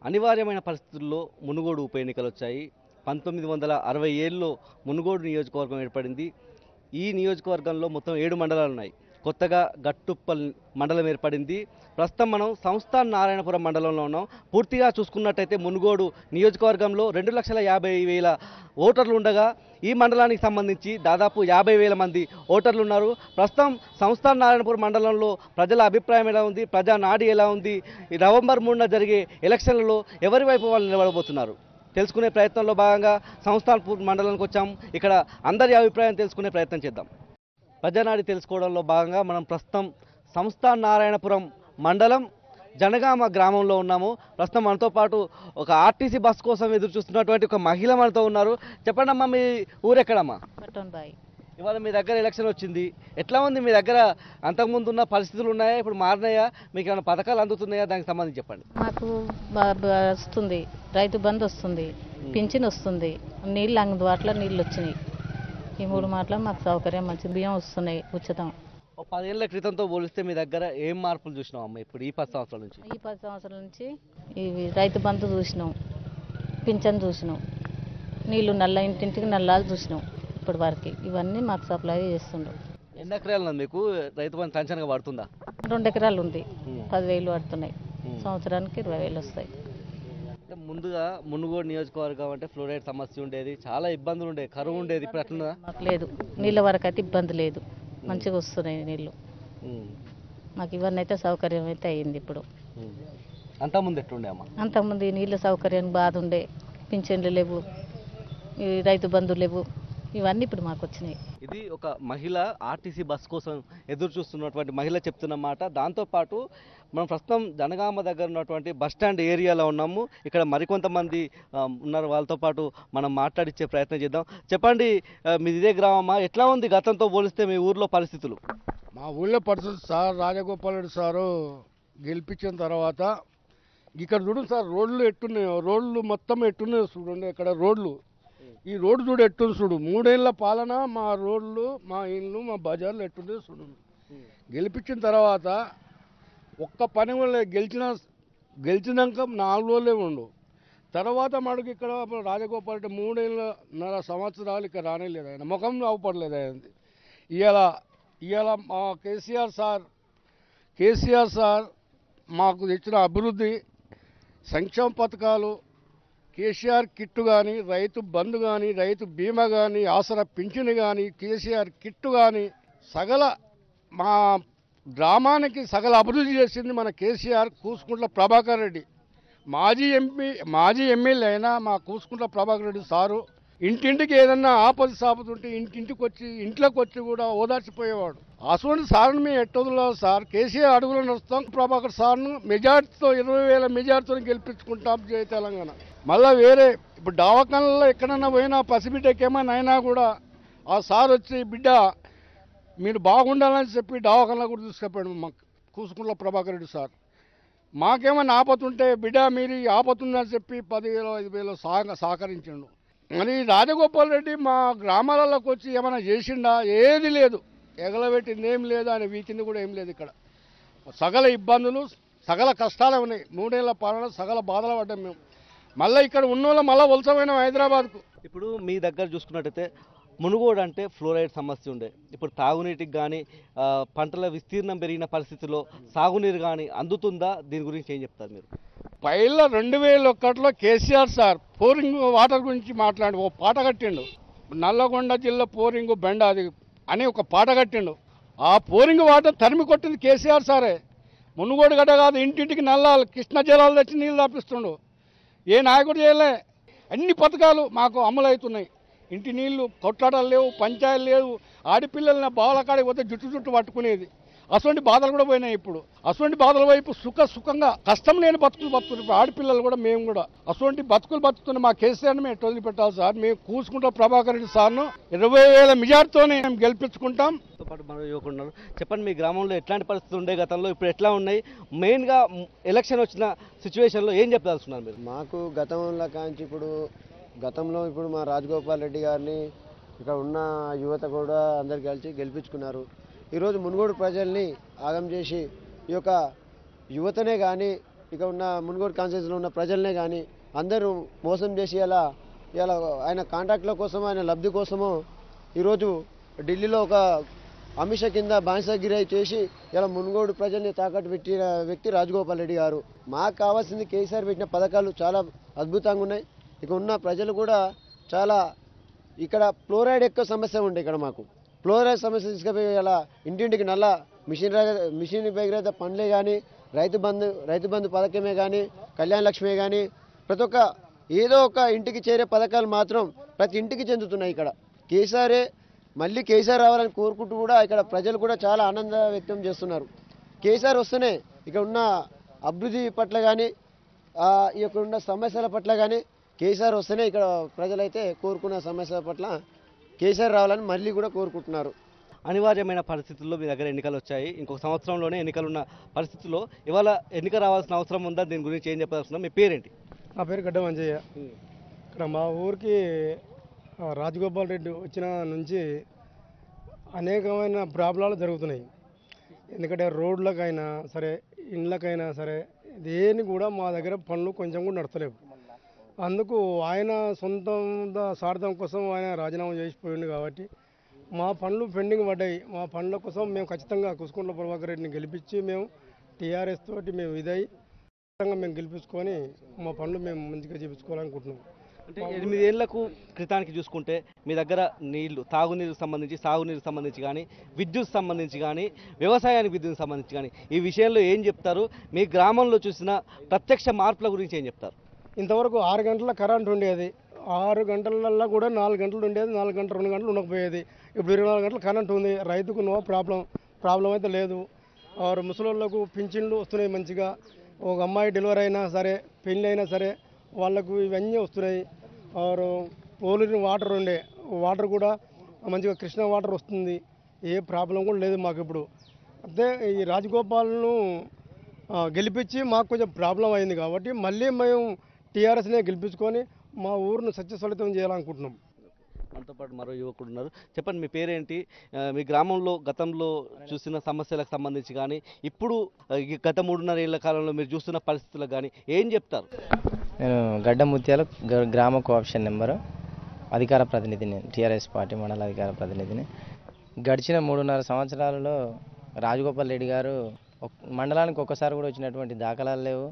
అనివార్యమైన పరిస్థితుల్లో మునుగోడు ఉప ఎన్నికలు వచ్చాయి పంతొమ్మిది వందల అరవై ఏళ్ళలో మునుగోడు నియోజకవర్గం ఏర్పడింది ఈ నియోజకవర్గంలో మొత్తం ఏడు మండలాలు ఉన్నాయి కొత్తగా గట్టుప్పల్ మండలం ఏర్పడింది ప్రస్తుతం మనం సంస్థాన్ నారాయణపురం మండలంలో ఉన్నాం పూర్తిగా చూసుకున్నట్టయితే మునుగోడు నియోజకవర్గంలో రెండు లక్షల యాభై వేల ఓటర్లు ఉండగా ఈ మండలానికి సంబంధించి దాదాపు యాభై వేల మంది ఓటర్లు ఉన్నారు ప్రస్తుతం సంస్థాన్ నారాయణపురం మండలంలో ప్రజల అభిప్రాయం ఎలా ఉంది ప్రజా నాడి ఎలా ఉంది ఈ నవంబర్ మూడున జరిగే ఎలక్షన్లలో ఎవరి వైపు వాళ్ళు నిలబడబోతున్నారు తెలుసుకునే ప్రయత్నంలో భాగంగా సంస్థాన్పూర్ మండలానికి వచ్చాం ఇక్కడ అందరి అభిప్రాయం తెలుసుకునే ప్రయత్నం చేద్దాం ప్రజానాడి తెలుసుకోవడంలో భాగంగా మనం ప్రస్తుతం సంస్థాన్ నారాయణపురం మండలం జనగామ గ్రామంలో ఉన్నాము ప్రస్తుతం మనతో పాటు ఒక ఆర్టీసీ బస్ కోసం ఎదురు చూస్తున్నటువంటి ఒక మహిళ మనతో ఉన్నారు చెప్పండి అమ్మా మీ ఊరెక్కడమ్మా పట్టణ్ బాయ్ ఇవాళ మీ దగ్గర ఎలక్షన్ వచ్చింది ఎట్లా ఉంది మీ దగ్గర అంతకుముందు ఉన్న పరిస్థితులు ఉన్నాయా ఇప్పుడు మారినాయా మీకు ఏమైనా పథకాలు అందుతున్నాయా దానికి సంబంధించి చెప్పండి మాకు బ- బ- వస్తుంది రైతు బంధు వస్తుంది పింఛన్ వస్తుంది నీళ్ళు అందుబాటులో నీళ్ళు వచ్చినాయి ఈ మూడు మాటలు మాకు సౌకర్యం మంచి బియ్యం వస్తున్నాయి ఉచితం ఒక పదేళ్ల క్రితంతో పోలిస్తే మీ దగ్గర ఏం మార్పులు చూసినావు అమ్మ ఇప్పుడు ఈ పది సంవత్సరాల నుంచి ఈ పది సంవత్సరాల నుంచి ఇవి రైతు బంధు చూసినాం పింఛన్ చూసినాం నీళ్ళు నల్ల ఇంటింటికి నల్లాలు చూసినాం ఇప్పటి వరకు ఇవన్నీ మాకు సప్లై చేస్తుండ్రు ఎన్ని ఎకరాలు ఉంది మీకు రైతు బంధు టెన్షన్గా పడుతుందా రెండు ఎకరాలు ఉంది ఉమ్. పదివేలు పడుతున్నాయి ఉమ్. సంవత్సరానికి ఇరవై వేలు వస్తాయి అంటే ముందుగా మునుగోడు నియోజకవర్గం అంటే ఫ్లోరైడ్ సమస్య ఉండేది చాలా ఇబ్బందులు ఉండేది కరువు ఉండేది ఇప్పుడు అట్లున్నదా మాకు లేదు నీళ్ళ వరకు అయితే ఇబ్బంది లేదు మంచిగా వస్తున్నాయి నీళ్ళు ఉమ్. మాకు ఇవన్నీ అయితే సౌకర్యం అయితే అయ్యింది ఇప్పుడు ఉమ్. అంతకుముందు ఎట్లుండే అమ్మ అంతకుముందు ఈ నీళ్ళ సౌకర్యం బాధ ఉండే పింఛన్లు లేవు ఈ రైతు బంధువులు లేవు ఇవన్నీ ఇప్పుడు మాకు వచ్చినాయి ఇది ఒక మహిళ ఆర్టీసీ బస్ కోసం ఎదురు చూస్తున్నటువంటి మహిళ చెప్తున్న మాట దాంతోపాటు మనం ప్రస్తుతం జనగామ దగ్గర ఉన్నటువంటి బస్ స్టాండ్ ఏరియాలో ఉన్నాము ఇక్కడ మరికొంతమంది ఆ, ఉన్నారు వాళ్ళతో పాటు మనం మాట్లాడించే ప్రయత్నం చేద్దాం చెప్పండి ఆ, మీది ఇదే గ్రామమా ఎట్లా ఉంది గతంతో పోలిస్తే మీ ఊర్లో పరిస్థితులు మా ఊళ్ళో పరిస్థితి సార్ రాజగోపాల్ రెడ్డి సారు గెలిపించిన తర్వాత ఇక్కడ చూడండి సార్ రోడ్లు ఎట్టున్నాయో రోడ్లు మొత్తం ఎట్టున్నాయో చూడండి ఇక్కడ రోడ్లు ఈ రోడ్డు చూడు ఎట్టుంది చూడు మూడేళ్ల పాలన మా రోడ్లు మా ఇల్లు మా బజార్లు ఎట్టున్నాయో చూడండి గెలిపించిన తర్వాత ఒక్క పని వల్ల గెలిచిన గెలిచినాక నాలుగు రోజులే ఉండు తర్వాత మనకి ఇక్కడ రాజగోపాల్ రెడ్డి మూడేళ్ళన్నర సంవత్సరాలు ఇక్కడ రానేలేదు ఆయన ముఖం అవపడలేదు ఆయనది ఇవాళ ఇవాళ మా కేసీఆర్ సార్ కేసీఆర్ సార్ మాకు తెచ్చిన అభివృద్ధి సంక్షేమ పథకాలు కేసీఆర్ కిట్టు కానీ రైతు బంధు కానీ రైతు బీమా కానీ ఆసరా పింఛను కానీ కేసీఆర్ కిట్టు కానీ సగల మా గ్రామానికి సగల అభివృద్ధి చేసింది మన కేసీఆర్ కూసుకుంట్ల ప్రభాకర్ రెడ్డి మాజీ ఎంపీ మాజీ ఎమ్మెల్యే అయినా మా కూసుకుంట్ల ప్రభాకర్ రెడ్డి సారు ఇంటింటికి ఏదన్నా ఆపద సాపద ఉంటే ఇంటింటికి వచ్చి ఇంట్లోకి వచ్చి కూడా ఓదార్చిపోయేవాడు అటువంటి సార్ని మేము ఎట్టదులో సార్ కేసీఆర్ అడుగులో నడుస్తాం ప్రభాకర్ సార్ను మెజార్టీతో ఇరవై వేల మెజార్టీతో గెలిపించుకుంటాం జయ తెలంగాణ మళ్ళీ వేరే ఇప్పుడు దవాఖానలో ఎక్కడన్నా పోయినా పసిబిడ్డకి ఏమైనా అయినా కూడా ఆ సార్ వచ్చి బిడ్డ మీరు బాగుండాలని చెప్పి దవాఖానలో కూడా తీసుకెళ్ళాడు మాకు కూసుకుంట్ల ప్రభాకర్ రెడ్డి సార్ మాకేమైనా ఆపతుంటే బిడ్డ మీరు ఈ ఆపతుందని చెప్పి పదివేలు ఐదు వేలు సహ సహకరించిండు మరి రాజగోపాల్ రెడ్డి మా గ్రామాలలోకి వచ్చి ఏమైనా చేసిండా ఏది లేదు ఎగలబెట్టింది ఏం లేదు ఆయన వీకింది కూడా ఏం లేదు ఇక్కడ సగల ఇబ్బందులు సగల కష్టాలే ఉన్నాయి మూడేళ్ల పాలన సగల బాధలు పడ్డాం మేము మళ్ళీ ఇక్కడ ఉన్న వాళ్ళు మళ్ళీ వలసపోయినాం హైదరాబాద్కు ఇప్పుడు మీ దగ్గర చూసుకున్నట్టయితే మునుగోడు అంటే ఫ్లోరైడ్ సమస్య ఉండే ఇప్పుడు తాగునీటికి కానీ పంటల విస్తీర్ణం పెరిగిన పరిస్థితుల్లో సాగునీరు కానీ అందుతుందా దీని గురించి ఏం చెప్తారు మీరు పైల రెండు వేల ఒకటిలో కేసీఆర్ సార్ పోరింగ్ వాటర్ గురించి మాట్లాడి ఓ పాట కట్టిండు నల్లగొండ జిల్లా పోరింగ్ బెండ అది అని ఒక పాట కట్టిండు ఆ పోరింగ్ వాటర్ తరిమి కొట్టింది కేసీఆర్ సారే మునుగోడు గడ్డ కాదు ఇంటింటికి నల్లాలు కృష్ణ జలాలు తెచ్చి నీళ్ళు తాపిస్తుండు ఏ నాయకుడు చేయలే అన్ని పథకాలు మాకు అమలు అవుతున్నాయి ఇంటి నీళ్లు కొట్లాటలు లేవు పంచాయలు లేవు ఆడపిల్లల్ని బావల కాడికి పోతే జుట్టు జుట్టు పట్టుకునేది అటువంటి బాధలు కూడా పోయినాయి ఇప్పుడు అటువంటి బాధల వైపు సుఖ సుఖంగా కష్టం లేని బతుకులు బతుకులు ఇప్పుడు ఆడపిల్లలు కూడా మేము కూడా అటువంటి బతుకులు బతుకుతున్న మా కేసీఆర్ని మేము ఎట్లా వదిలిపెట్టాలి సార్ మేము కూసుకుంటాం ప్రభాకర్ రెడ్డి సార్ను ఇరవై వేల మెజార్టీతోనే మేము గెలిపించుకుంటాం తో పాటు మరో యువకుడు ఉన్నారు చెప్పండి మీ గ్రామంలో ఎట్లాంటి పరిస్థితులు ఉండే గతంలో ఇప్పుడు ఎట్లా ఉన్నాయి మెయిన్గా ఎలక్షన్ వచ్చిన సిచ్యువేషన్లో ఏం చెప్పదలుచున్నారు మీరు మాకు గతంలో కాంచి ఇప్పుడు గతంలో ఇప్పుడు మా రాజగోపాల్ రెడ్డి గారిని ఇక్కడ ఉన్న యువత కూడా అందరు కలిసి గెలిపించుకున్నారు ఈరోజు మునుగోడు ప్రజల్ని ఆగం చేసి ఈ యొక్క యువతనే కానీ ఇక ఉన్న మునుగోడు కాన్స్టిట్యూన్సీలో ఉన్న ప్రజలనే కానీ అందరూ మోసం చేసి ఇలా ఇలా ఆయన కాంట్రాక్ట్ల కోసం ఆయన లబ్ధి కోసము ఈరోజు ఢిల్లీలో ఒక అమిష కింద బానిసగిరి చేసి ఇలా మునుగోడు ప్రజల్ని తాకట్టు పెట్టిన వ్యక్తి రాజగోపాల్ రెడ్డి గారు మాకు కావాల్సింది కేసీఆర్ పెట్టిన పథకాలు చాలా అద్భుతంగా ఉన్నాయి ఇక ఉన్న ప్రజలు కూడా చాలా ఇక్కడ ఫ్లోరైడ్ ఎక్కువ సమస్య ఉండే ఇక్కడ మాకు ఫ్లోరైడ్ సమస్య తీసుకుపోయి ఇలా ఇంటింటికి నల్ల మిషన్ రా- మిషన్ భగీరథ పనులే కానీ రైతు బంధు రైతు బంధు పథకమే కానీ కళ్యాణ లక్ష్మే కానీ ప్రతి ఒక్క ఏదో ఒక ఇంటికి చేరే పథకాలు మాత్రం ప్రతి ఇంటికి చెందుతున్నాయి ఇక్కడ కేసీఆరే మళ్ళీ కేసీఆర్ రావాలని కోరుకుంటూ కూడా ఇక్కడ ప్రజలు కూడా చాలా ఆనంద వ్యక్తం చేస్తున్నారు కేసీఆర్ వస్తేనే ఇక్కడ ఉన్న అభివృద్ధి పట్ల కానీ ఈ యొక్క ఉన్న సమస్యల పట్ల కానీ కేసీఆర్ వస్తేనే ఇక్కడ ప్రజలైతే కోరుకున్న సమస్యల పట్ల కేసీఆర్ రావాలని మళ్ళీ కూడా కోరుకుంటున్నారు అనివార్యమైన పరిస్థితుల్లో మీ దగ్గర ఎన్నికలు వచ్చాయి ఇంకొక సంవత్సరంలోనే ఎన్నికలు ఉన్న పరిస్థితుల్లో ఇవాళ ఎన్నిక రావాల్సిన అవసరం ఉందా దీని గురించి ఏం చెప్పాల్సిన మీ పేరేంటి నా పేరు గడ్డ మంజయ్య ఇక్కడ మా ఊరికి ఆ, రాజగోపాల్ రెడ్డి వచ్చిన నుంచి అనేకమైన ప్రాబ్లాలు జరుగుతున్నాయి ఎందుకంటే రోడ్లకైనా సరే ఇండ్లకైనా సరే దేని కూడా మా దగ్గర పనులు కొంచెం కూడా నడతలేవు అందుకు ఆయన సొంతం ద- స్వార్థం కోసం ఆయన రాజీనామా చేసిపోయింది కాబట్టి మా పనులు పెండింగ్ పడ్డాయి మా పనుల కోసం మేము ఖచ్చితంగా కుసుకుంట్ల ప్రభాకర్ రెడ్డిని గెలిపించి మేము టీఆర్ఎస్ తోటి మేము ఇదై ఖచ్చితంగా మేము గెలిపించుకొని మా పనులు మేము మంచిగా చేపించుకోవాలనుకుంటున్నాం అంటే ఎనిమిదేళ్లకు క్రితానికి చూసుకుంటే మీ దగ్గర నీళ్లు తాగునీరుకు సంబంధించి సాగునీరుకు సంబంధించి కానీ విద్యుత్ సంబంధించి కానీ వ్యవసాయానికి విద్యుత్ సంబంధించి కానీ ఈ విషయంలో ఏం చెప్తారు మీ గ్రామంలో చూసిన ప్రత్యక్ష మార్పుల గురించి ఏం చెప్తారు ఇంతవరకు ఆరు గంటల కరెంట్ ఉండేది ఆరు గంటలల్లో కూడా నాలుగు గంటలు ఉండేది నాలుగు గంటలు రెండు గంటలు ఉండకపోయేది ఇప్పుడు ఇరవై నాలుగు గంటలు కరెంట్ ఉంది రైతుకు నో ప్రాబ్లం ప్రాబ్లం అయితే లేదు ఆరు ముసలోళ్ళకు పింఛన్లు వస్తున్నాయి మంచిగా ఒక అమ్మాయి డెలివరీ అయినా సరే పెళ్ళి అయినా సరే వాళ్ళకు ఇవన్నీ వస్తున్నాయి ఆరు పోలిన వాటర్ ఉండే వాటర్ కూడా మంచిగా కృష్ణ వాటర్ వస్తుంది ఏ ప్రాబ్లం కూడా లేదు మాకు ఇప్పుడు అయితే ఈ రాజగోపాల్ను ఆ, గెలిపించి మాకు కొంచెం ప్రాబ్లం అయింది కాబట్టి మళ్ళీ మేము టీఆర్ఎస్నే గెలిపించుకొని మా ఊరిని సత్యసలితం చేయాలనుకుంటున్నాం మనతో పాటు మరో యువకుడు ఉన్నారు చెప్పండి మీ పేరేంటి ఆ, మీ గ్రామంలో గతంలో చూసిన సమస్యలకు సంబంధించి కానీ ఇప్పుడు ఆ, ఈ గత మూడున్నర ఏళ్ల కాలంలో మీరు చూస్తున్న పరిస్థితులకు కానీ ఏం చెప్తారు నేను గడ్డ ముత్యాల గ- గ్రామ కోఆప్షన్ నెంబరు అధికార ప్రతినిధిని టీఆర్ఎస్ పార్టీ మండల అధికార ప్రతినిధిని గడిచిన మూడున్నర సంవత్సరాలలో రాజగోపాల్ రెడ్డి గారు ఒక్- మండలానికి ఒక్కసారి కూడా వచ్చినటువంటి దాఖలాలు లేవు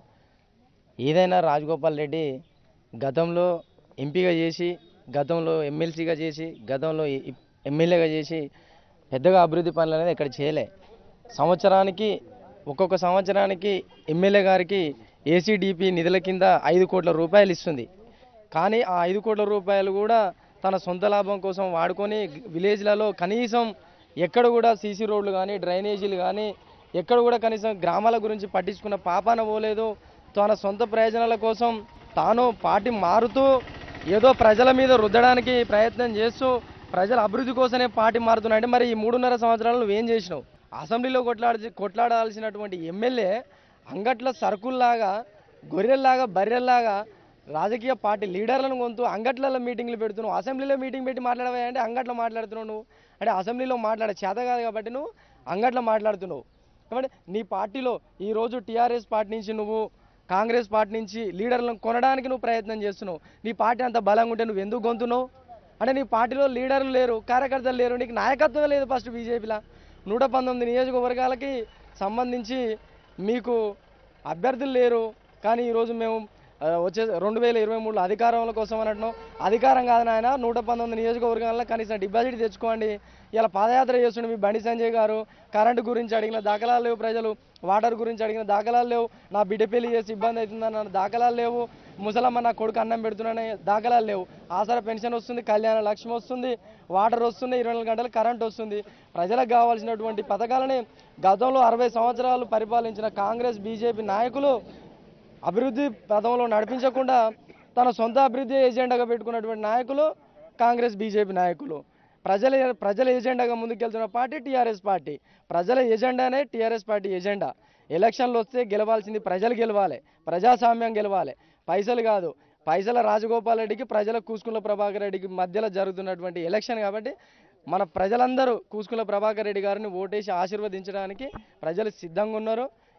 ఏదైనా రాజగోపాల్ రెడ్డి గతంలో ఎంపీగా చేసి గతంలో ఎమ్మెల్సీగా చేసి గతంలో ఎ- ఎమ్మెల్యేగా చేసి పెద్దగా అభివృద్ధి పనులు అనేది ఇక్కడ చేయలే సంవత్సరానికి ఒక్కొక్క సంవత్సరానికి ఎమ్మెల్యే గారికి ఏసీడీపీ నిధుల కింద ఐదు కోట్ల రూపాయలు ఇస్తుంది కానీ ఆ ఐదు కోట్ల రూపాయలు కూడా తన సొంత లాభం కోసం వాడుకొని విలేజ్లలో కనీసం ఎక్కడ కూడా సీసీ రోడ్లు కానీ డ్రైనేజీలు కానీ ఎక్కడ కూడా కనీసం గ్రామాల గురించి పట్టించుకున్న పాపాన పోలేదు తన సొంత ప్రయోజనాల కోసం తాను పార్టీ మారుతూ ఏదో ప్రజల మీద రుద్దడానికి ప్రయత్నం చేస్తూ ప్రజల అభివృద్ధి కోసమే పార్టీ మారుతున్నాయంటే మరి ఈ మూడున్నర సంవత్సరాలు నువ్వేం చేసినావు అసెంబ్లీలో కొట్లాడి కొట్లాడాల్సినటువంటి ఎమ్మెల్యే అంగట్ల సరుకుల్లాగా గొర్రెల్లాగా బర్రెల్లాగా రాజకీయ పార్టీ లీడర్లను కొంతూ అంగట్లలో మీటింగ్లు పెడుతున్నావు అసెంబ్లీలో మీటింగ్ పెట్టి మాట్లాడవా అంటే అంగట్లో మాట్లాడుతున్నావు నువ్వు అంటే అసెంబ్లీలో మాట్లాడే చేత కాదు కాబట్టి నువ్వు అంగట్లో మాట్లాడుతున్నావు కాబట్టి నీ పార్టీలో ఈరోజు టీఆర్ఎస్ పార్టీ నుంచి నువ్వు కాంగ్రెస్ పార్టీ నుంచి లీడర్లను కొనడానికి నువ్వు ప్రయత్నం చేస్తున్నావు నీ పార్టీ అంత బలంగా ఉంటే నువ్వు ఎందుకు గొంతున్నావు అంటే నీ పార్టీలో లీడర్లు లేరు కార్యకర్తలు లేరు నీకు నాయకత్వం లేదు ఫస్ట్ బీజేపీలో నూట పంతొమ్మిది నియోజకవర్గాలకి సంబంధించి మీకు అభ్యర్థులు లేరు కానీ ఈరోజు మేము ఆ, వచ్చే రెండు వేల ఇరవై మూడులో అధికారంలో కోసం అని అంటున్నాం అధికారం కాదు నాయన నూట పంతొమ్మిది నియోజకవర్గాల్లో కనీసం డిపాజిట్ తెచ్చుకోండి ఇలా పాదయాత్ర చేస్తుండే మీ బండి సంజయ్ గారు కరెంటు గురించి అడిగిన దాఖలాలు లేవు ప్రజలు వాటర్ గురించి అడిగిన దాఖలాలు లేవు నా బిడ్డ పెళ్లి చేసి ఇబ్బంది అవుతుందన్న దాఖలాలు లేవు ముసలమ్మ నా కొడుకు అన్నం పెడుతున్నానే దాఖలాలు లేవు ఆసరా పెన్షన్ వస్తుంది కళ్యాణ లక్ష్మి వస్తుంది వాటర్ వస్తుంది ఇరవై నాలుగు గంటలు కరెంట్ వస్తుంది ప్రజలకు కావాల్సినటువంటి పథకాలని గతంలో అరవై సంవత్సరాలు పరిపాలించిన కాంగ్రెస్ బీజేపీ నాయకులు అభివృద్ధి పథంలో నడిపించకుండా తన సొంత అభివృద్ధి ఏజెండాగా పెట్టుకున్నటువంటి నాయకులు కాంగ్రెస్ బీజేపీ నాయకులు ప్రజల ప్రజల ఏజెండాగా ముందుకెళ్తున్న పార్టీ టీఆర్ఎస్ పార్టీ ప్రజల ఎజెండానే టీఆర్ఎస్ పార్టీ ఎజెండా ఎలక్షన్లు వస్తే గెలవాల్సింది ప్రజలు గెలవాలి ప్రజాస్వామ్యం గెలవాలి పైసలు కాదు పైసల రాజగోపాల్ రెడ్డికి ప్రజల కూసుకుల ప్రభాకర్ రెడ్డికి మధ్యలో జరుగుతున్నటువంటి ఎలక్షన్ కాబట్టి మన ప్రజలందరూ కూసుకుల ప్రభాకర్ రెడ్డి గారిని ఓటేసి ఆశీర్వదించడానికి ప్రజలు సిద్ధంగా ఉన్నారు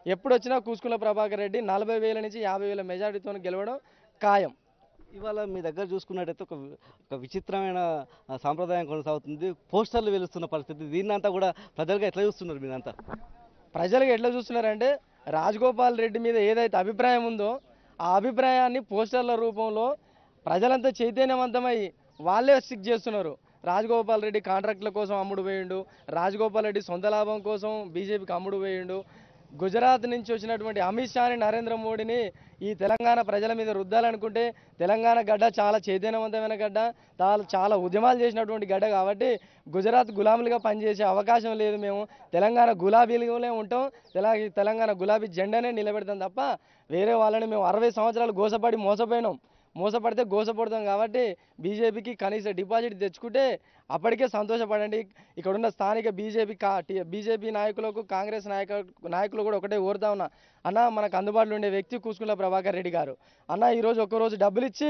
ఎప్పుడు వచ్చినా కూసుకుల ప్రభాకర్ రెడ్డి నలభై వేల నుంచి యాభై వేల మెజారిటీతో గెలవడం ఖాయం ఇవాళ మీ దగ్గర చూసుకున్నట్టయితే ఒక వి- ఒక విచిత్రమైన ఆ, సాంప్రదాయం కొనసాగుతుంది పోస్టర్లు వెలుస్తున్న పరిస్థితి దీన్నంతా కూడా ప్రజలుగా ఎట్లా చూస్తున్నారు మీరంతా ప్రజలకు ఎట్లా చూస్తున్నారంటే రాజగోపాల్ రెడ్డి మీద ఏదైతే అభిప్రాయం ఉందో ఆ అభిప్రాయాన్ని పోస్టర్ల రూపంలో ప్రజలంతా చైతన్యవంతమై వాళ్ళే స్టిక్ చేస్తున్నారు రాజగోపాల్ రెడ్డి కాంట్రాక్టుల కోసం అమ్ముడు పోయిండు రాజగోపాల్ రెడ్డి సొంత లాభం కోసం బీజేపీకి అమ్ముడు పోయిండు గుజరాత్ నుంచి వచ్చినటువంటి అమిత్ షాని నరేంద్ర మోడీని ఈ తెలంగాణ ప్రజల మీద రుద్దాలనుకుంటే తెలంగాణ గడ్డ చాలా చైతన్యవంతమైన గడ్డ చాలా చాలా ఉద్యమాలు చేసినటువంటి గడ్డ కాబట్టి గుజరాత్ గులాములుగా పనిచేసే అవకాశం లేదు మేము తెలంగాణ గులాబీలుగానే ఉంటాం తెలా తెలంగాణ గులాబీ జెండానే నిలబెడతాం తప్ప వేరే వాళ్ళని మేము అరవై సంవత్సరాలు గోసపడి మోసపోయినాం మోసపడితే గోసపడతాం కాబట్టి బీజేపీకి కనీస డిపాజిట్ తెచ్చుకుంటే అప్పటికే సంతోషపడండి ఇక్కడ ఉన్న స్థానిక బీజేపీ కా బీజేపీ నాయకులకు కాంగ్రెస్ నాయక నాయకులు కూడా ఒకటే కోరుతా ఉన్నా అన్న మనకు అందుబాటులో ఉండే వ్యక్తి కూసుకుల ప్రభాకర్ రెడ్డి గారు అన్న ఈరోజు ఒక్కరోజు డబ్బులు ఇచ్చి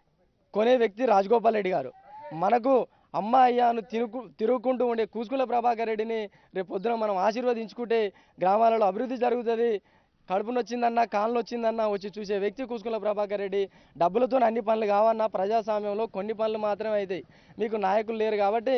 కొనే వ్యక్తి రాజగోపాల్ రెడ్డి గారు మనకు అమ్మ అయ్యాను తిరుగు తిరుగుకుంటూ ఉండే కూసుకుల ప్రభాకర్ రెడ్డిని రేపు పొద్దున మనం ఆశీర్వదించుకుంటే గ్రామాలలో అభివృద్ధి జరుగుతుంది కడుపును వచ్చిందన్నా కాళ్ళు వచ్చిందన్నా వచ్చి చూసే వ్యక్తి కూసుకుల ప్రభాకర్ రెడ్డి డబ్బులతో అన్ని పనులు కావన్నా ప్రజాస్వామ్యంలో కొన్ని పనులు మాత్రమే అవుతాయి మీకు నాయకులు లేరు కాబట్టి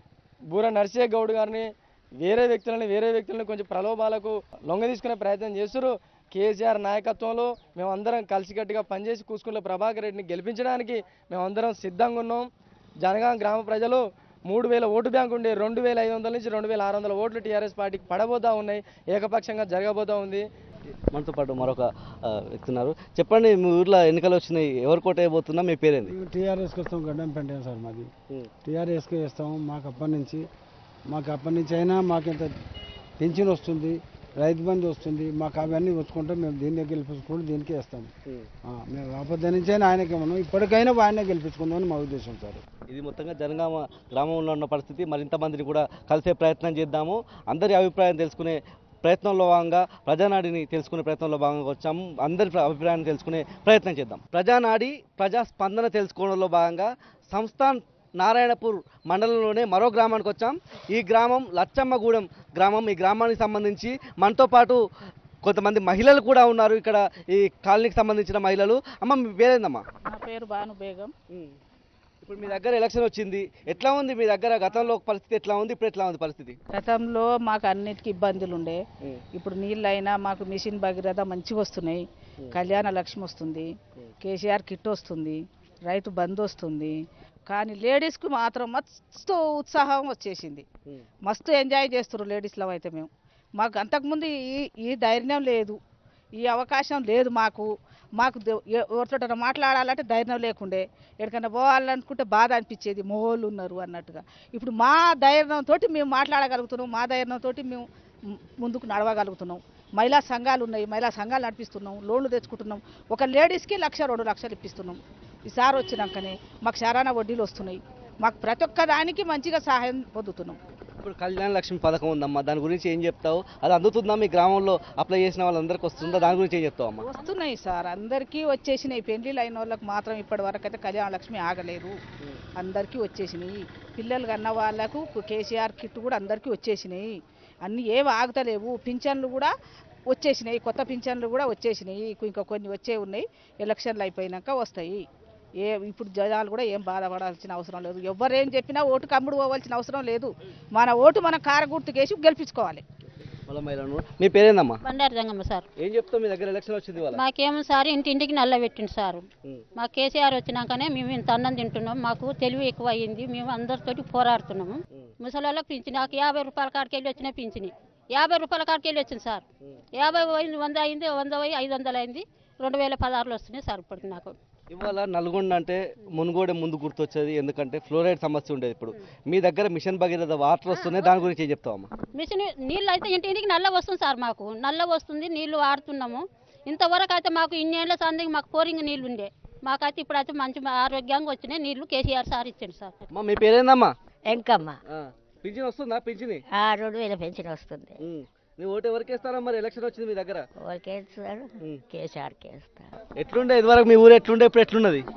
బూర నర్సే గౌడ్ గారిని వేరే వ్యక్తులని వేరే వ్యక్తులని కొంచెం ప్రలోభాలకు లొంగ తీసుకునే ప్రయత్నం చేస్తారు కేసీఆర్ నాయకత్వంలో మేమందరం కలిసికట్టుగా పనిచేసి కూసుకున్న ప్రభాకర్ రెడ్డిని గెలిపించడానికి మేమందరం సిద్ధంగా ఉన్నాం జనగాం గ్రామ ప్రజలు మూడు వేల ఓటు బ్యాంక్ ఉండే రెండు వేల ఐదు వందల నుంచి రెండు వేల ఆరు వందల ఓట్లు టీఆర్ఎస్ పార్టీకి పడబోతా ఉన్నాయి ఏకపక్షంగా జరగబోతా ఉంది మనతో పాటు మరొక ఆ, వ్యక్తి ఉన్నారు చెప్పండి మీ ఊర్లో ఎన్నికలు వచ్చినాయి ఎవరు కోట వేయబోతున్నా మీ పేరేంది టీఆర్ఎస్కి వస్తాం గడ్డం పెంటాం సార్ మాది టీఆర్ఎస్కి వేస్తాం మాకు అప్పటి నుంచి మాకు అప్పటి నుంచి అయినా మాకు ఇంత పెన్షన్ వస్తుంది రైతు బంధు వస్తుంది మాకు అవన్నీ వచ్చుకుంటే మేము దీన్ని గెలిపించుకుంటూ దీనికే వేస్తాం ఆ, మేము అప్పటి నుంచి అయినా ఆయనకే మనం ఇప్పటికైనా ఆయనే గెలిపించుకుందామని మా ఉద్దేశం సార్ ఇది మొత్తంగా జనగామ గ్రామంలో ఉన్న పరిస్థితి మరింత మందిని కూడా కలిసే ప్రయత్నం చేద్దాము అందరి అభిప్రాయం తెలుసుకునే ప్రయత్నంలో భాగంగా ప్రజానాడిని తెలుసుకునే ప్రయత్నంలో భాగంగా వచ్చాము అందరి ప్ర- అభిప్రాయాన్ని తెలుసుకునే ప్రయత్నం చేద్దాం ప్రజానాడి ప్రజా స్పందన తెలుసుకోవడంలో భాగంగా సంస్థాన్ నారాయణపూర్ మండలంలోనే మరో గ్రామానికి వచ్చాం ఈ గ్రామం లచ్చమ్మగూడెం గ్రామం ఈ గ్రామానికి సంబంధించి మనతో పాటు కొంతమంది మహిళలు కూడా ఉన్నారు ఇక్కడ ఈ కాలనీకి సంబంధించిన మహిళలు అమ్మ మీ పేరేందమ్మా నా పేరు భాను బేగం ఇప్పుడు మీ దగ్గర ఎలక్షన్ వచ్చింది ఎట్లా ఉంది మీ దగ్గర గతంలో పరిస్థితి ఎట్లా ఉంది ఇప్పుడు ఎట్లా ఉంది పరిస్థితి గతంలో మాకు అన్నిటికీ ఇబ్బందులు ఉండే ఇప్పుడు నీళ్ళు అయినా మాకు మిషన్ భగీరథ మంచిగా వస్తున్నాయి కళ్యాణ లక్ష్మి వస్తుంది కేసీఆర్ కిట్ వస్తుంది రైతు బంద్ వస్తుంది కానీ లేడీస్కి మాత్రం మస్తు ఉత్సాహం వచ్చేసింది మస్తు ఎంజాయ్ చేస్తారు లేడీస్లో అయితే మేము మాకు అంతకుముందు ఈ ఈ ధైర్యం లేదు ఈ అవకాశం లేదు మాకు మాకు ద- ఎ- ఎవరితోటైనా మాట్లాడాలంటే ధైర్యం లేకుండే ఎక్కడికైనా పోవాలనుకుంటే బాధ అనిపించేది మొగోళ్ళు ఉన్నారు అన్నట్టుగా ఇప్పుడు మా ధైర్యంతో మేము మాట్లాడగలుగుతున్నాం మా ధైర్యంతో మేము ము- ముందుకు నడవగలుగుతున్నాం మహిళా సంఘాలు ఉన్నాయి మహిళా సంఘాలు నడిపిస్తున్నాం లోన్లు తెచ్చుకుంటున్నాం ఒక లేడీస్కి లక్ష రెండు లక్షలు ఇప్పిస్తున్నాం ఈసారి వచ్చినాకనే మాకు శారాన వడ్డీలు వస్తున్నాయి మాకు ప్రతి ఒక్క దానికి మంచిగా సహాయం పొందుతున్నాం ఇప్పుడు కళ్యాణ లక్ష్మి పథకం ఉందమ్మా దాని గురించి ఏం చెప్తావు అది అందుతుందా మీ గ్రామంలో అప్లై చేసిన వాళ్ళందరికీ వస్తుందా దాని గురించి ఏం చెప్తావు అమ్మా వస్తున్నాయి సార్ అందరికీ వచ్చేసినాయి పెళ్లిళ్ళు అయిన వాళ్ళకి మాత్రం ఇప్పటి వరకు అయితే కళ్యాణ లక్ష్మి ఆగలేదు అందరికీ వచ్చేసినాయి పిల్లలు కన్న వాళ్ళకు కేసీఆర్ కిట్ కూడా అందరికీ వచ్చేసినాయి అన్నీ ఏవి ఆగుతలేవు పింఛన్లు కూడా వచ్చేసినాయి కొత్త పింఛన్లు కూడా వచ్చేసినాయి ఇంకా కొన్ని వచ్చే ఉన్నాయి ఎలక్షన్లు అయిపోయినాక వస్తాయి ఏ ఇప్పుడు జనాలు కూడా ఏం బాధపడాల్సిన అవసరం లేదు ఎవరేం చెప్పినా ఓటు కమ్ముడు పోవాల్సిన అవసరం లేదు మన ఓటు మన కారగుర్తుకేసి గెలిపించుకోవాలి వాళ్ళ మహిళను మీ పేరేందమ్మా బండారు జంగమ్మ సార్ ఏం చెప్తావు మీ దగ్గర ఎలక్షన్ వచ్చింది వాళ్ళ మాకేమో సార్ ఇంటింటికి నల్ల పెట్టిండు సారు మా కేసీఆర్ వచ్చినాకనే మేము ఇంత అన్నం తింటున్నాం మాకు తెలివి ఎక్కువ అయ్యింది మేము అందరితోటి పోరాడుతున్నాము ముసలాళ్ళకి పింఛన్ నాకు యాభై రూపాయల కాడికి వెళ్ళి వచ్చిన పింఛని యాభై రూపాయల కాడికి వెళ్ళి వచ్చింది సార్ యాభై పోయింది వంద అయింది వంద పోయి ఐదు వందలు అయింది రెండు వేల పదహారులో వస్తున్నాయి సార్ ఇప్పటికి నాకు ఇవాళ నల్గొండ అంటే మునుగోడే ముందు గుర్తొచ్చేది ఎందుకంటే ఫ్లోరైడ్ సమస్య ఉండేది ఇప్పుడు మీ దగ్గర మిషన్ భగీరథ వాటర్ వస్తున్నాయి దాని గురించి ఏం చెప్తావు అమ్మా మిషన్ నీళ్ళు అయితే ఇంటింటికి నల్ల వస్తుంది సార్ మాకు నల్ల వస్తుంది నీళ్లు వాడుతున్నాము ఇంతవరకు అయితే మాకు ఇన్నేళ్ల సందికి మాకు పోరింగ్ నీళ్ళు ఉండే మాకైతే ఇప్పుడైతే మంచి ఆరోగ్యంగా వచ్చినాయి నీళ్లు కేసీఆర్ సార్ ఇచ్చిండు సార్ అమ్మా మీ పేరేందమ్మా ఎంకమ్మ ఆ, పింఛన్ వస్తుందా పింఛని ఆ రెండు వేల పెన్షన్ వస్తుంది ఉమ్. నీ ఓటు ఎవరికి వేస్తారా మరి ఎలక్షన్ వచ్చింది మీ దగ్గర ఎవరికి వేస్తారు కేసీఆర్కి వేస్తారు ఎట్లుండే ఇదివరకు మీ ఊరు ఎట్లుండే ఇప్పుడు ఎట్లున్నది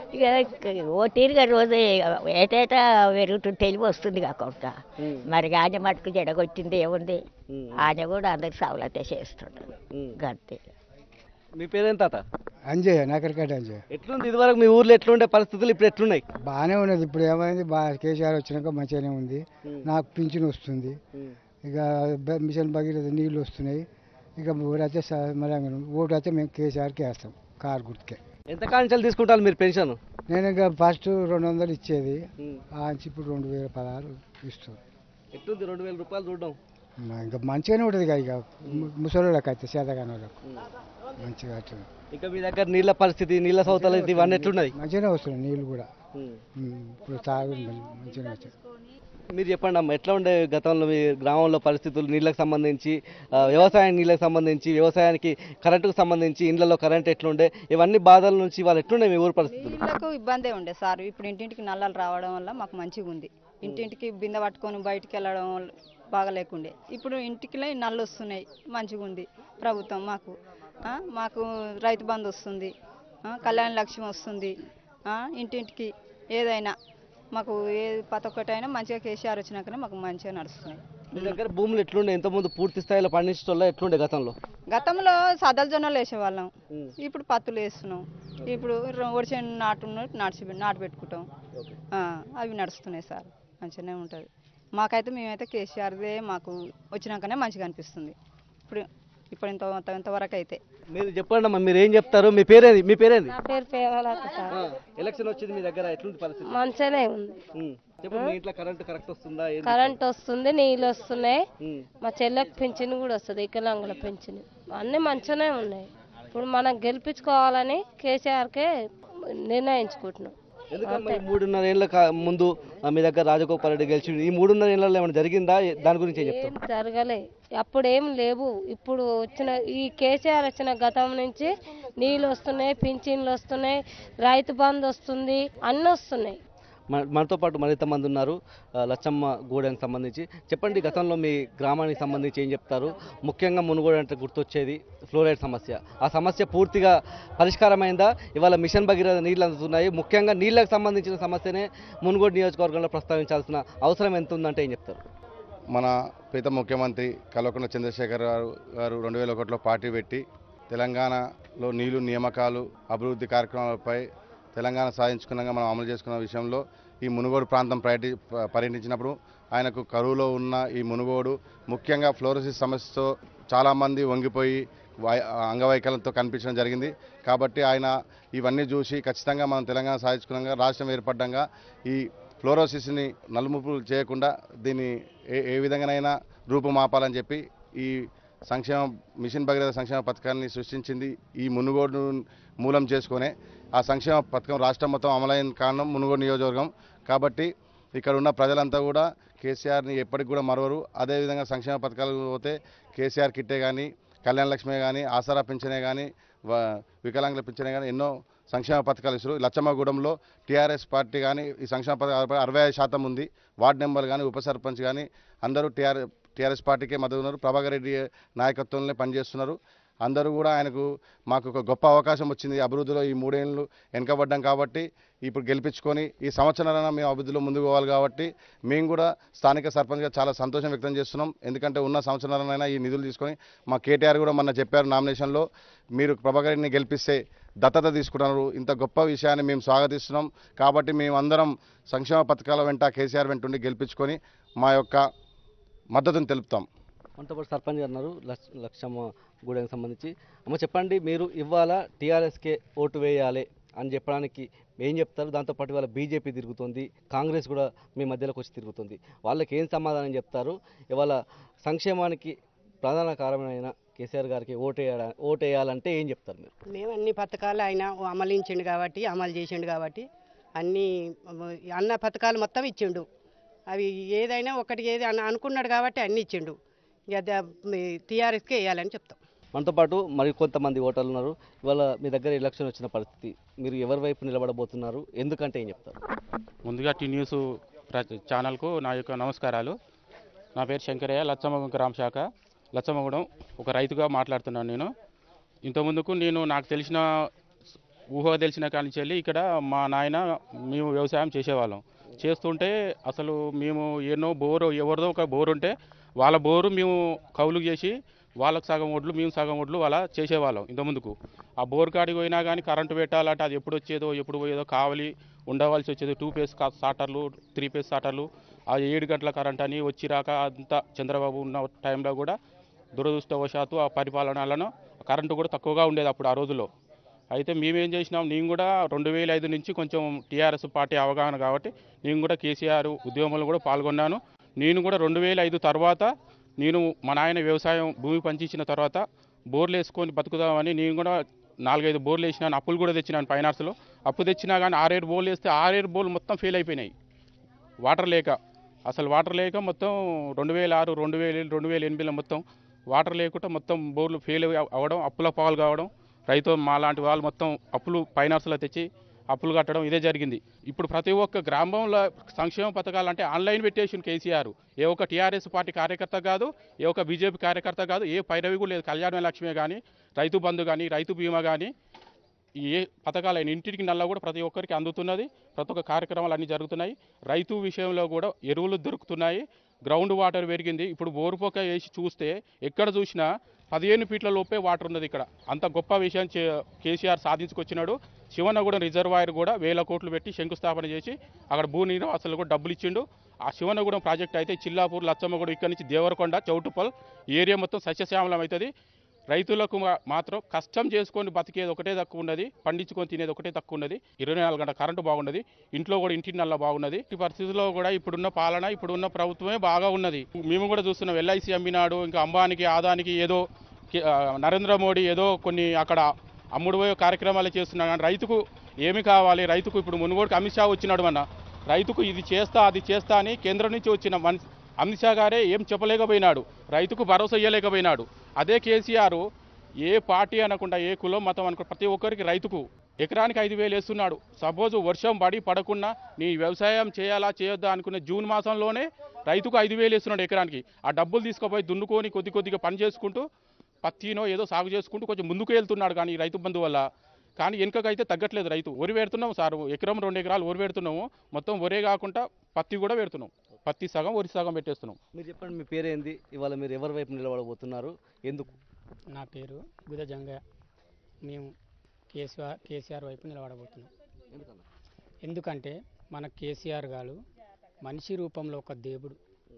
ఇక ఓటీరుగా రోజు ఏటేటా పెరుగుతుంది తెలివి వస్తుంది కాకుండా మరి ఆయన మటుకు జడగొట్టింది ఏముంది ఆయన కూడా అందరికి సవలతే చేస్తుంటాడు గంతే మీ పేరేం తాత అంజయ్య నాకరికట్ట అంజయ్య ఎట్లుంది ఇదివరకు మీ ఊర్లో ఎట్లుండే పరిస్థితులు ఇప్పుడు ఎట్లున్నాయి బాగానే ఉన్నది ఇప్పుడు ఏమైంది బాగా కేసీఆర్ వచ్చినాక మంచిగానే ఉంది నాకు పింఛన్ వస్తుంది ఇక బ- మిషన్ భగీరథ నీళ్ళు వస్తున్నాయి ఇక ఊరైతే మరంగా ఓటు అయితే మేము కేసీఆర్కి వేస్తాం కారు గుర్తుకే ఎంత కాంచాలు తీసుకుంటారు మీరు పెన్షన్ నేను ఇంకా ఫస్ట్ రెండు వందలు ఇచ్చేది ఆ నుంచి ఇప్పుడు రెండు వేల పదహారు ఇస్తుంది ఎట్లుంది రెండు వేల రూపాయలు చూడడం ఇంకా మంచిగానే ఉంటుంది ఇక ఇక ము- ముసలోళ్ళకి అయితే చేతగాని వాళ్ళకు మంచిగా అట్లా ఇంకా మీ దగ్గర నీళ్ళ పరిస్థితి నీళ్ళ సౌతలు ఇవన్నీ ఎట్లున్నాయి మంచిగానే వస్తున్నాయి నీళ్ళు కూడా ఉమ్, ఇప్పుడు తాగు మంచిగానే వచ్చాయి మీరు చెప్పండి అమ్మ ఎట్లా ఉండే గతంలో మీ గ్రామంలో పరిస్థితులు నీళ్ళకి సంబంధించి ఆ, వ్యవసాయం నీళ్ళకి సంబంధించి వ్యవసాయానికి కరెంటుకు సంబంధించి ఇండ్లలో కరెంట్ ఎట్లుండే ఇవన్నీ బాధల నుంచి వాళ్ళు ఎట్లుండే మీ ఊరు పరిస్థితులు నీళ్ళకు ఇబ్బందే ఉండే సార్ ఇప్పుడు ఇంటింటికి నల్లలు రావడం వల్ల మాకు మంచిగా ఉంది ఇంటింటికి బిందె పట్టుకొని బయటికి వెళ్ళడం వల్ల బాగా లేకుండే ఇప్పుడు ఇంటికి నల్లు వస్తున్నాయి మంచిగా ఉంది ప్రభుత్వం మాకు ఆ, మాకు రైతు బంధు వస్తుంది ఆ, కళ్యాణ లక్ష్మి వస్తుంది ఆ, ఇంటింటికి ఏదైనా మాకు ఏ ప్రతి ఒక్కటైనా మంచిగా కేసీఆర్ వచ్చినాకనే మాకు మంచిగా నడుస్తున్నాయి మీ దగ్గర భూములు ఎట్లుండే ఇంతకుముందు పూర్తి స్థాయిలో పండించడం ఎట్లుండే గతంలో గతంలో సదల జొన్నలు వేసేవాళ్ళం ఇప్పుడు పత్తులు వేస్తున్నాం ఇప్పుడు ఒడిచే నాటు నాటు నాటు పెట్టుకుంటాం ఆ, అవి నడుస్తున్నాయి సార్ మంచిగానే ఉంటుంది మాకైతే మేమైతే కేసీఆర్దే మాకు వచ్చినాకనే మంచిగా అనిపిస్తుంది ఇప్పుడు ఇప్పుడు ఇంత ఇంతవరకు అయితే మీరు చెప్పండి అమ్మా మీరు ఏం చెప్తారు మీ పేరేంది మీ పేరేంది నా పేరు పేమలత సార్ ఆ, ఎలక్షన్ వచ్చింది మీ దగ్గర ఎట్లుంది పరిస్థితి మంచిగానే ఉంది ఉమ్. చెప్పండి మీ ఇంట్లో కరెంట్ కరెక్ట్ వస్తుందా ఏంది? కరెంట్ వస్తుంది నీళ్ళు వస్తున్నాయి ఉమ్. మా చెల్లెకి పింఛన్ కూడా వస్తుంది వికలాంగుల పింఛన్ అన్నీ మంచిగానే ఉన్నాయి ఇప్పుడు మనం గెలిపించుకోవాలని కేసీఆర్కే నిర్ణయించుకుంటున్నాం ఎందుకమ్మా ఈ మూడున్నర ఏళ్ళ కా- ముందు ఆ, మీ దగ్గర రాజగోపాల్ రెడ్డి గెలిచి ఈ మూడున్నర ఏళ్ళలో ఏమైనా జరిగిందా ఏ- దాని గురించి ఏం ఏం చెప్తారు జరగలే అప్పుడు ఏం లేవు ఇప్పుడు వచ్చిన ఈ కేసీఆర్ వచ్చిన గతం నుంచి నీళ్ళు వస్తున్నాయి పింఛన్లు వస్తున్నాయి రైతు బంధు వస్తుంది అన్నీ వస్తున్నాయి మన మనతో పాటు మరింత మంది ఉన్నారు ఆ, లచ్చమ్మ గూడెనికి సంబంధించి చెప్పండి గతంలో మీ గ్రామానికి సంబంధించి ఏం చెప్తారు ముఖ్యంగా మునుగోడు అంటే గుర్తొచ్చేది ఫ్లోరైడ్ సమస్య ఆ సమస్య పూర్తిగా పరిష్కారమైందా ఇవాళ మిషన్ భగీరథ నీళ్ళు అందుతున్నాయి ముఖ్యంగా నీళ్ళకి సంబంధించిన సమస్యనే మునుగోడు నియోజకవర్గంలో ప్రస్తావించాల్సిన అవసరం ఎంత ఉందంటే ఏం చెప్తారు మన ప్రీత ముఖ్యమంత్రి కల్వకుంట్ల చంద్రశేఖర్ గారు గారు రెండు వేల ఒకటిలో పార్టీ పెట్టి తెలంగాణలో నీళ్లు నియామకాలు అభివృద్ధి కార్యక్రమాలపై తెలంగాణ సాధించుకున్నాక మనం అమలు చేసుకున్న విషయంలో ఈ మునుగోడు ప్రాంతం పర్యటి ప- పర్యటించినప్పుడు ఆయనకు కరువులో ఉన్న ఈ మునుగోడు ముఖ్యంగా ఫ్లోరోసిస్ సమస్యతో చాలామంది వంగిపోయి వై- అంగవైకల్యంతో కనిపించడం జరిగింది కాబట్టి ఆయన ఇవన్నీ చూసి ఖచ్చితంగా మనం తెలంగాణ సాధించుకున్నాక రాష్ట్రం ఏర్పడ్డాక ఈ ఫ్లోరోసిస్ని నలుముప్పులు చేయకుండా దీన్ని ఏ ఏ విధంగానైనా రూపుమాపాలని చెప్పి ఈ సంక్షేమ మిషన్ భగీరథ సంక్షేమ పథకాన్ని సృష్టించింది ఈ మునుగోడు మూలం చేసుకునే ఆ సంక్షేమ పథకం రాష్ట్రం మొత్తం అమలైన కారణం మునుగోడు నియోజకవర్గం కాబట్టి ఇక్కడ ఉన్న ప్రజలంతా కూడా కేసీఆర్ని ఎప్పటికి కూడా మరవరు అదేవిధంగా సంక్షేమ పథకాలు పోతే కేసీఆర్ కిట్టే కానీ కళ్యాణ లక్ష్మి కానీ ఆసరా పింఛనే కానీ వికలాంగుల పింఛనే కానీ ఎన్నో సంక్షేమ పథకాలు ఇస్తారు లచ్చమ్మగూడెంలో టీఆర్ఎస్ పార్టీ కానీ ఈ సంక్షేమ పథకాలపై అరవై ఐదు శాతం ఉంది వార్డు నెంబర్ కానీ ఉప సర్పంచ్ కానీ అందరూ టీఆర్ టీఆర్ఎస్ పార్టీకే మద్దతు ఉన్నారు ప్రభాకర్ రెడ్డి నాయకత్వంలోనే పనిచేస్తున్నారు అందరూ కూడా ఆయనకు మాకు ఒక గొప్ప అవకాశం వచ్చింది అభివృద్ధిలో ఈ మూడేళ్ళు వెనుకబడ్డాం కాబట్టి ఇప్పుడు గెలిపించుకొని ఈ సంవత్సరాలైనా మేము అభివృద్ధిలో ముందుకు పోవాలి కాబట్టి మేము కూడా స్థానిక సర్పంచ్గా చాలా సంతోషం వ్యక్తం చేస్తున్నాం ఎందుకంటే ఉన్న సంవత్సరాలైనా ఈ నిధులు తీసుకొని మా కేటీఆర్ కూడా మొన్న చెప్పారు నామినేషన్లో మీరు ప్రభాకర్ రెడ్డిని గెలిపిస్తే దత్తత తీసుకుంటున్నారు ఇంత గొప్ప విషయాన్ని మేము స్వాగతిస్తున్నాం కాబట్టి మేమందరం సంక్షేమ పథకాల వెంట కేసీఆర్ వెంట ఉండి గెలిపించుకొని మా యొక్క మద్దతును తెలుపుతాం మనతో పాటు సర్పంచ్ గారు ఉన్నారు లక్ష- లక్షమ్మ గూడెనికి సంబంధించి అమ్మ చెప్పండి మీరు ఇవాళ టీఆర్ఎస్కే ఓటు వేయాలి అని చెప్పడానికి ఏం చెప్తారు దాంతోపాటు ఇవాళ బీజేపీ తిరుగుతుంది కాంగ్రెస్ కూడా మీ మధ్యలోకి వచ్చి తిరుగుతుంది వాళ్ళకి ఏం సమాధానం చెప్తారు ఇవాళ సంక్షేమానికి ప్రధాన కారణమైన కేసీఆర్ గారికి ఓటు వేయాల ఓటు వేయాలంటే ఏం చెప్తారు మీరు మేము అన్ని పథకాలు ఆయన అమలించిండు కాబట్టి అమలు చేసిండు కాబట్టి అన్ని అన్న పథకాలు మొత్తం ఇచ్చిండు అవి ఏదైనా ఒకటి ఏది అన్న అనుకున్నాడు కాబట్టి అన్ని ఇచ్చిండు ఇక టీఆర్ఎస్కే వేయాలని చెప్తాం మనతో పాటు మరి కొంతమంది ఓటర్లు ఉన్నారు ఇవాళ మీ దగ్గర ఎలక్షన్ వచ్చిన పరిస్థితి మీరు ఎవరి వైపు నిలబడబోతున్నారు ఎందుకంటే ఏం చెప్తారు ముందుగా టీ న్యూస్ ప్ర- ఛానల్కు నా యొక్క నమస్కారాలు నా పేరు శంకరయ్య లచ్చమ్మ గ్రామ శాఖ లచ్చమ్మగూడెం ఒక రైతుగా మాట్లాడుతున్నాను నేను ఇంతకుముందుకు నేను నాకు తెలిసిన ఊహ తెలిసిన కాడి వెళ్ళి ఇక్కడ మా నాయన మేము వ్యవసాయం చేసేవాళ్ళం చేస్తుంటే అసలు మేము ఎన్నో బోరు ఎవరిదో ఒక బోరు ఉంటే వాళ్ళ బోరు మేము కౌలు చేసి వాళ్ళకి సగం ఒడ్లు మేము సగం ఒడ్లు అలా చేసేవాళ్ళం ఇంతకుముందుకు ఆ బోర్ కాడికి పోయినా కానీ కరెంటు పెట్టాలంటే అది ఎప్పుడు వచ్చేదో ఎప్పుడు పోయేదో కావాలి ఉండవలసి వచ్చేది టూ పేస్ సాటర్లు త్రీ పేస్ సాటర్లు ఆ ఏడు గంటల కరెంట్ అని వచ్చి రాక అంతా చంద్రబాబు ఉన్న టైంలో కూడా దురదృష్టవశాత్తు ఆ పరిపాలనలను కరెంటు కూడా తక్కువగా ఉండేది అప్పుడు ఆ రోజుల్లో అయితే మేమేం చేసినాం నేను కూడా రెండు వేల ఐదు నుంచి కొంచెం టీఆర్ఎస్ పార్టీ అవగాహన కాబట్టి నేను కూడా కేసీఆర్ ఉద్యమంలో కూడా పాల్గొన్నాను నేను కూడా రెండు వేల ఐదు తర్వాత నేను మా నాయన వ్యవసాయం భూమి పంచిచ్చిన తర్వాత బోర్లు వేసుకొని బతుకుదామని నేను కూడా నాలుగైదు బోర్లు వేసినాను అప్పులు కూడా తెచ్చినాను ఫైనాన్స్లో అప్పు తెచ్చినా కానీ ఆరేడు బోర్లు వేస్తే ఆరేడు బోర్లు మొత్తం ఫెయిల్ అయిపోయినాయి వాటర్ లేక అసలు వాటర్ లేక మొత్తం రెండు వేల ఆరు రెండు వేల ఏడు, రెండు వేల ఎనిమిదిలో మొత్తం వాటర్ లేకుండా మొత్తం బోర్లు ఫెయిల్ అవ్వడం అప్పుల పాలు కావడం రైతు మా లాంటి వాళ్ళు మొత్తం అప్పులు ఫైనాన్స్లో తెచ్చి అప్పులు కట్టడం ఇదే జరిగింది ఇప్పుడు ప్రతి ఒక్క గ్రామంలో సంక్షేమ పథకాలు అంటే ఆన్లైన్ పెట్టేసిండు కేసీఆర్ ఏ ఒక్క టీఆర్ఎస్ పార్టీ కార్యకర్త కాదు ఏ ఒక్క బీజేపీ కార్యకర్త కాదు ఏ పైరవి కూడా లేదు కళ్యాణ లక్ష్మి కానీ రైతు బంధు కానీ రైతు బీమా కానీ ఏ పథకాలైన ఇంటికి నల్ల కూడా ప్రతి ఒక్కరికి అందుతున్నది ప్రతి ఒక్క కార్యక్రమాలు అన్నీ జరుగుతున్నాయి రైతు విషయంలో కూడా ఎరువులు దొరుకుతున్నాయి గ్రౌండ్ వాటర్ పెరిగింది ఇప్పుడు బోరుపోక వేసి చూస్తే ఎక్కడ చూసినా పదిహేను ఫీట్ల లోపే వాటర్ ఉన్నది ఇక్కడ అంత గొప్ప విషయం చే- కేసీఆర్ సాధించుకొచ్చినాడు శివనగూడెం రిజర్వాయర్ కూడా వేల కోట్లు పెట్టి శంకుస్థాపన చేసి అక్కడ భూ అసలు కూడా డబ్బులు ఇచ్చిండు ఆ శివనగూడెం ప్రాజెక్ట్ అయితే చిల్లాపూర్ లచ్చమ్మగూడెం ఇక్కడ నుంచి దేవరకొండ చౌటుపల్ ఈ ఏరియా మొత్తం సస్యశ్యామలం అవుతుంది రైతులకు మా- మాత్రం కష్టం చేసుకొని బతికేది ఒకటే తక్కువ ఉన్నది పండించుకొని తినేది ఒకటే తక్కువ ఉన్నది ఇరవై నాలుగు గంటల కరెంటు బాగున్నది ఇంట్లో కూడా ఇంటి నల్ల బాగున్నది ఈ పరిస్థితుల్లో కూడా ఇప్పుడున్న పాలన ఇప్పుడున్న ప్రభుత్వమే బాగా ఉన్నది మేము కూడా చూస్తున్నాం ఎల్ఐసి అమ్మినాడు ఇంకా అంబానికి ఆదానికి ఏదో కే- ఆ, నరేంద్ర మోడీ ఏదో కొన్ని అక్కడ అమ్ముడు పోయే కార్యక్రమాలు చేస్తున్నాడు కానీ రైతుకు ఏమి కావాలి రైతుకు ఇప్పుడు మునుగోడుకు అమిత్ షా వచ్చినాడు అన్న రైతుకు ఇది చేస్తా అది చేస్తా అని కేంద్రం నుంచి వచ్చిన మనిషి అమిత్ షా గారే ఏం చెప్పలేకపోయినాడు రైతుకు భరోసా ఇవ్వలేకపోయినాడు అదే కేసీఆర్ ఏ పార్టీ అనకుండా ఏ కులం మతం అనుకుండా ప్రతి ఒక్కరికి రైతుకు ఎకరానికి ఐదు వేలు వేస్తున్నాడు సపోజ్ వర్షం పడి పడకుండా నీ వ్యవసాయం చేయాలా చేయొద్దా అనుకునే జూన్ మాసంలోనే రైతుకు ఐదు వేలు వేస్తున్నాడు ఎకరానికి ఆ డబ్బులు తీసుకుపోయి దున్నుకొని కొద్ది కొద్దిగా పని చేసుకుంటూ పత్తినో ఏదో సాగు చేసుకుంటూ కొంచెం ముందుకు వెళ్తున్నాడు కానీ ఈ రైతు బంధు వల్ల కానీ వెనుకకైతే తగ్గట్లేదు రైతు వరి పెడుతున్నాం సార్ ఎకరం రెండు ఎకరాలు వరి పెడుతున్నాము మొత్తం వరే కాకుండా పత్తి కూడా పెడుతున్నాం పత్తి సగం వరి సగం పెట్టేస్తున్నాం మీరు చెప్పండి మీ పేరేంది ఇవాళ మీరు ఎవరి వైపు నిలబడబోతున్నారు ఎందుకు నా పేరు గుద జంగయ్య మేము కేసీఆర్ కేసీఆర్ వైపు నిలబడబోతున్నాం ఎందుకన్నా ఎందుకంటే మన కేసీఆర్ గారు మనిషి రూపంలో ఒక దేవుడు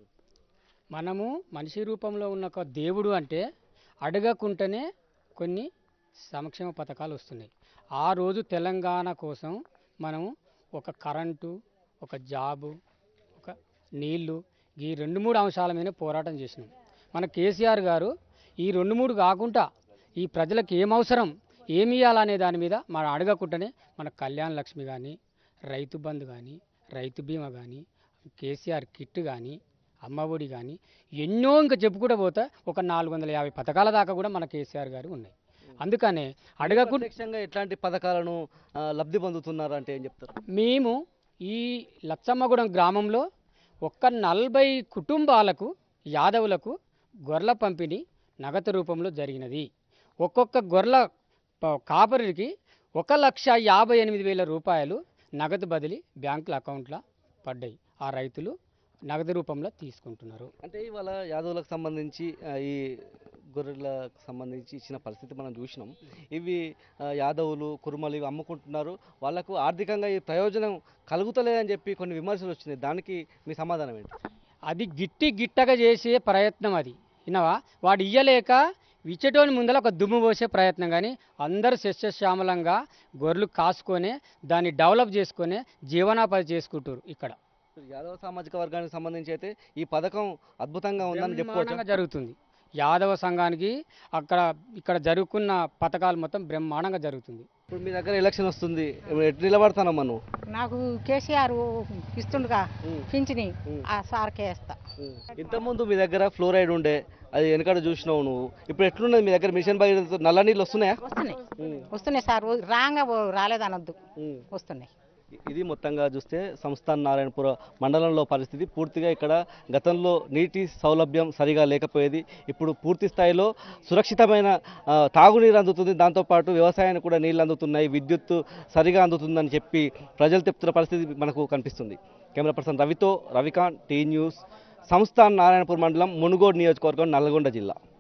మనము మనిషి రూపంలో ఉన్న ఒక దేవుడు అంటే అడగకుంటేనే కొన్ని సంక్షేమ పథకాలు వస్తున్నాయి ఆ రోజు తెలంగాణ కోసం మనము ఒక కరెంటు ఒక జాబు ఒక నీళ్లు ఈ రెండు మూడు అంశాల మీద పోరాటం చేసినాం మన కేసీఆర్ గారు ఈ రెండు మూడు కాకుండా ఈ ప్రజలకు ఏం అవసరం ఏమి ఇవ్వాలనే దాని మీద మనం అడగకుండానే మన కళ్యాణ లక్ష్మి కానీ రైతు బంధు కానీ రైతు బీమా కానీ కేసీఆర్ కిట్ కానీ అమ్మఒడి కానీ ఎన్నో ఇంకా చెప్పుకుంటూ పోతే ఒక నాలుగు వందల యాభై పథకాల దాకా కూడా మన కేసీఆర్ గారు ఉన్నాయి అందుకనే అడగకుండా ప్రత్యక్షంగా ఎట్లాంటి పథకాలను ఆ, లబ్ధి పొందుతున్నారు అంటే ఏం చెప్తారు మేము ఈ లచ్చమ్మగూడెం గ్రామంలో ఒక్క నలభై కుటుంబాలకు యాదవులకు గొర్రెల పంపిణీ నగదు రూపంలో జరిగినది ఒక్కొక్క గొర్రెల ప- కాపరికి ఒక లక్ష యాభై ఎనిమిది వేల రూపాయలు నగదు బదిలీ బ్యాంకుల అకౌంట్లో పడ్డాయి ఆ రైతులు నగదు రూపంలో తీసుకుంటున్నారు అంటే ఇవాళ యాదవులకు సంబంధించి ఆ, ఈ గొర్రెలకు సంబంధించి ఇచ్చిన పరిస్థితి మనం చూసినాం ఇవి ఆ, యాదవులు కురుమలు ఇవి అమ్ముకుంటున్నారు వాళ్ళకు ఆర్థికంగా ఈ ప్రయోజనం కలుగుతలేదని చెప్పి కొన్ని విమర్శలు వచ్చినాయి దానికి మీ సమాధానం ఏంటి అది గిట్టి గిట్టగా చేసే ప్రయత్నం అది విన్నావా వాడు ఇయ్యలేక ఇచ్చేటోని ముందర ఒక దుమ్ము పోసే ప్రయత్నం కానీ అందరూ సస్యశ్యామలంగా గొర్రెలు కాసుకొని దాన్ని డెవలప్ చేసుకొని జీవనోపాధి చేసుకుంటారు ఇక్కడ యాదవ సామాజిక వర్గానికి సంబంధించి అయితే ఈ పథకం అద్భుతంగా ఉందని బ్రహ్మాండంగా చెప్పుకోవచ్చు జరుగుతుంది యాదవ సంఘానికి అక్కడ ఇక్కడ జరుగుకున్న పథకాలు మొత్తం బ్రహ్మాండంగా జరుగుతుంది ఇప్పుడు మీ దగ్గర ఎలక్షన్ వస్తుంది ఎటు నిలబడతానమ్మా మనం నాకు కేసీఆర్ ఇస్తుండగా పింఛని ఆ సార్కే వేస్తా ఇంతకుముందు మీ దగ్గర ఫ్లోరైడ్ ఉండే అది వెనకడ చూసినావు నువ్వు ఇప్పుడు ఎట్లున్నది మీ దగ్గర మిషన్ భగీరథ నల్ల నీళ్ళు వస్తున్నాయా వస్తున్నాయి వస్తున్నాయి సార్ రాంగా రాలేదనొద్దు వస్తున్నాయి ఇది మొత్తంగా చూస్తే సంస్థాన్ నారాయణపుర మండలంలో పరిస్థితి పూర్తిగా ఇక్కడ గతంలో నీటి సౌలభ్యం సరిగా లేకపోయేది ఇప్పుడు పూర్తి స్థాయిలో సురక్షితమైన ఆ, తాగునీరు అందుతుంది దాంతోపాటు వ్యవసాయానికి కూడా నీళ్ళు అందుతున్నాయి విద్యుత్ సరిగా అందుతుందని చెప్పి ప్రజలు చెప్తున్న పరిస్థితి మనకు కనిపిస్తుంది కెమెరా పర్సన్ రవితో రవికాంత్ టీ న్యూస్ సంస్థాన్ నారాయణపూర్ మండలం మునుగోడు నియోజకవర్గం నల్గొండ జిల్లా